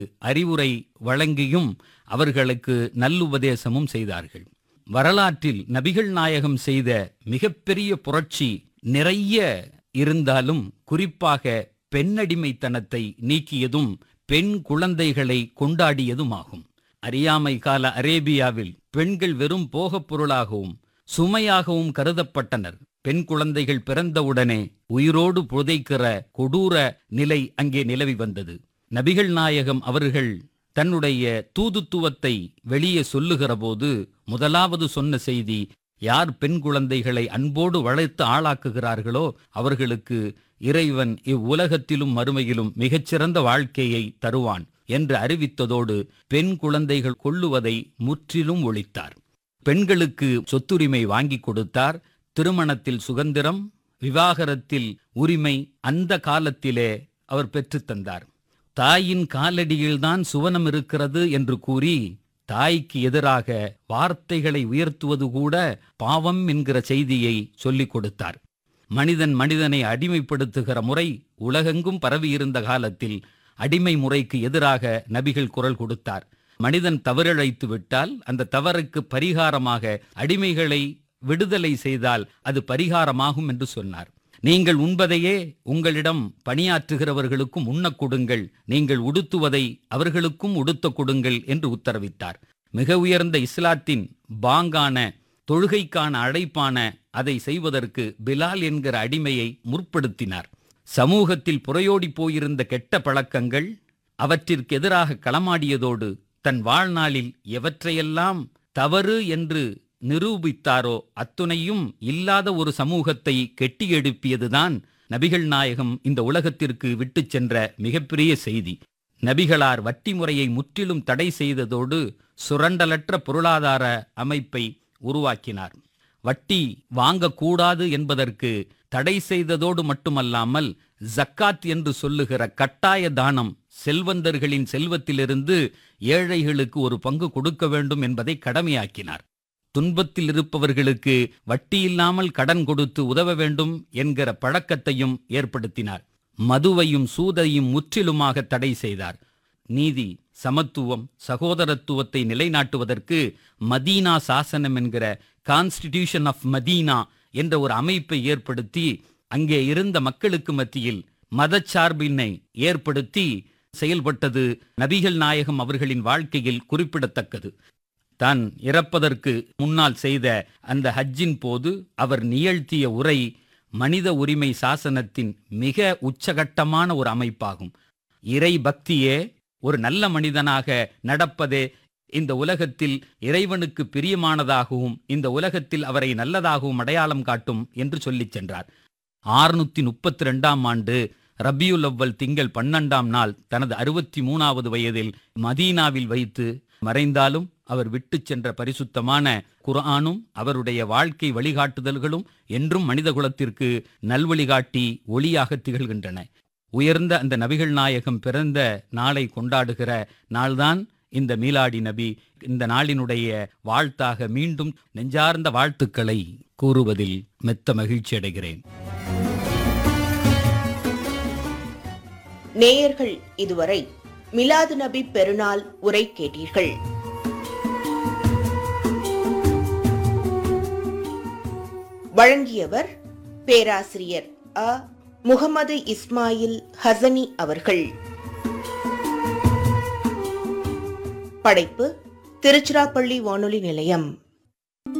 அறிவுரை வழங்கியும் அவர்களுக்கு நல்லுபதேசமும் செய்தார்கள் வரலாற்றில் நபிகள் நாயகம் செய்த மிகப்பெரிய புரட்சி நிறைய இருந்தாலும் குறிப்பாக பெண்ணடிமைத்தனத்தை நீக்கியதும் பெண் குழந்தைகளை கொண்டாடியதுமாகும் அறியாமை கால அரேபியாவில் பெண்கள் வெறும் போகப் பொருளாகவும் சுமையாகவும் கருதப்பட்டனர் பெண் குழந்தைகள் பிறந்தவுடனே உயிரோடு புதைக்கிற கொடூர நிலை அங்கே நிலவி வந்தது நபிகள் நாயகம் அவர்கள் தன்னுடைய தூதுத்துவத்தை வெளியே சொல்லுகிற போது முதலாவது சொன்ன செய்தி யார் பெண் குழந்தைகளை அன்போடு வளர்த்து ஆளாக்குகிறார்களோ அவர்களுக்கு இறைவன் இவ்வுலகத்திலும் மறுமையிலும் மிகச்சிறந்த வாழ்க்கையை தருவான் என்று அறிவித்ததோடு பெண் குழந்தைகள் கொள்ளுவதை முற்றிலும் ஒழித்தார் பெண்களுக்கு சொத்துரிமை வாங்கி கொடுத்தார் திருமணத்தில் சுதந்திரம் விவாகரத்தில் உரிமை அந்த காலத்திலே அவர் பெற்றுத் தந்தார் தாயின் காலடியில்தான் சுவனம் இருக்கிறது என்று கூறி தாய்க்கு எதிராக வார்த்தைகளை உயர்த்துவது கூட பாவம் என்கிற செய்தியை சொல்லிக் கொடுத்தார் மனிதன் மனிதனை அடிமைப்படுத்துகிற முறை உலகெங்கும் பரவியிருந்த காலத்தில் அடிமை முறைக்கு எதிராக நபிகள் குரல் கொடுத்தார் மனிதன் தவறிழைத்து விட்டால் அந்த தவறுக்கு பரிகாரமாக அடிமைகளை விடுதலை செய்தால் அது பரிகாரமாகும் என்று சொன்னார் நீங்கள் உண்பதையே உங்களிடம் பணியாற்றுகிறவர்களுக்கும் உண்ணக் கொடுங்கள் நீங்கள் உடுத்துவதை அவர்களுக்கும் உடுத்த கொடுங்கள் என்று உத்தரவிட்டார் மிக உயர்ந்த இஸ்லாத்தின் பாங்கான தொழுகைக்கான அழைப்பான அதை செய்வதற்கு பிலால் என்கிற அடிமையை முற்படுத்தினார் சமூகத்தில் புறையோடி போயிருந்த கெட்ட பழக்கங்கள் அவற்றிற்கு எதிராக களமாடியதோடு தன் வாழ்நாளில் எவற்றையெல்லாம் தவறு என்று நிரூபித்தாரோ அத்துணையும் இல்லாத ஒரு சமூகத்தை கெட்டி எழுப்பியதுதான் நபிகள் நாயகம் இந்த உலகத்திற்கு விட்டுச் சென்ற மிகப்பெரிய செய்தி நபிகளார் வட்டி முறையை முற்றிலும் தடை செய்ததோடு சுரண்டலற்ற பொருளாதார அமைப்பை உருவாக்கினார் வட்டி வாங்கக்கூடாது என்பதற்கு தடை செய்ததோடு மட்டுமல்லாமல் ஜக்காத் என்று சொல்லுகிற கட்டாய தானம் செல்வந்தர்களின் செல்வத்திலிருந்து ஏழைகளுக்கு ஒரு பங்கு கொடுக்க வேண்டும் என்பதை கடமையாக்கினார் துன்பத்தில் இருப்பவர்களுக்கு வட்டி இல்லாமல் கடன் கொடுத்து உதவ வேண்டும் என்கிற பழக்கத்தையும் ஏற்படுத்தினார் மதுவையும் சூதையும் முற்றிலுமாக தடை செய்தார் நீதி சமத்துவம் சகோதரத்துவத்தை நிலைநாட்டுவதற்கு மதீனா சாசனம் என்கிற கான்ஸ்டிடியூஷன் ஆஃப் மதீனா என்ற ஒரு அமைப்பை ஏற்படுத்தி அங்கே இருந்த மக்களுக்கு மத்தியில் மதச்சார்பினை ஏற்படுத்தி செயல்பட்டது நபிகள் நாயகம் அவர்களின் வாழ்க்கையில் குறிப்பிடத்தக்கது தான் இறப்பதற்கு முன்னால் செய்த அந்த ஹஜ்ஜின் போது அவர் நிகழ்த்திய உரை மனித உரிமை சாசனத்தின் மிக உச்சகட்டமான ஒரு அமைப்பாகும் இறை பக்தியே ஒரு நல்ல மனிதனாக நடப்பதே இந்த உலகத்தில் இறைவனுக்கு பிரியமானதாகவும் இந்த உலகத்தில் அவரை நல்லதாகவும் அடையாளம் காட்டும் என்று சொல்லிச் சென்றார் ஆறுநூத்தி முப்பத்தி ரெண்டாம் ஆண்டு ரபியுல் அவ்வல் திங்கள் பன்னெண்டாம் நாள் தனது அறுபத்தி மூணாவது வயதில் மதீனாவில் வைத்து மறைந்தாலும் அவர் விட்டுச் சென்ற பரிசுத்தமான குர்ஆனும் அவருடைய வாழ்க்கை வழிகாட்டுதல்களும் என்றும் மனித குலத்திற்கு நல்வழிகாட்டி ஒளியாக திகழ்கின்றன உயர்ந்த அந்த நபிகள் நாயகம் பிறந்த நாளை கொண்டாடுகிற நாள்தான் இந்த மீலாடி நபி இந்த நாளினுடைய வாழ்த்தாக மீண்டும் நெஞ்சார்ந்த வாழ்த்துக்களை கூறுவதில் மெத்த மகிழ்ச்சி அடைகிறேன் நேயர்கள் இதுவரை மிலாது நபி பெருநாள் உரை கேட்டீர்கள் வழங்கியவர் பேராசிரியர் அ முகமது இஸ்மாயில் ஹசனி அவர்கள் படைப்பு திருச்சிராப்பள்ளி வானொலி நிலையம்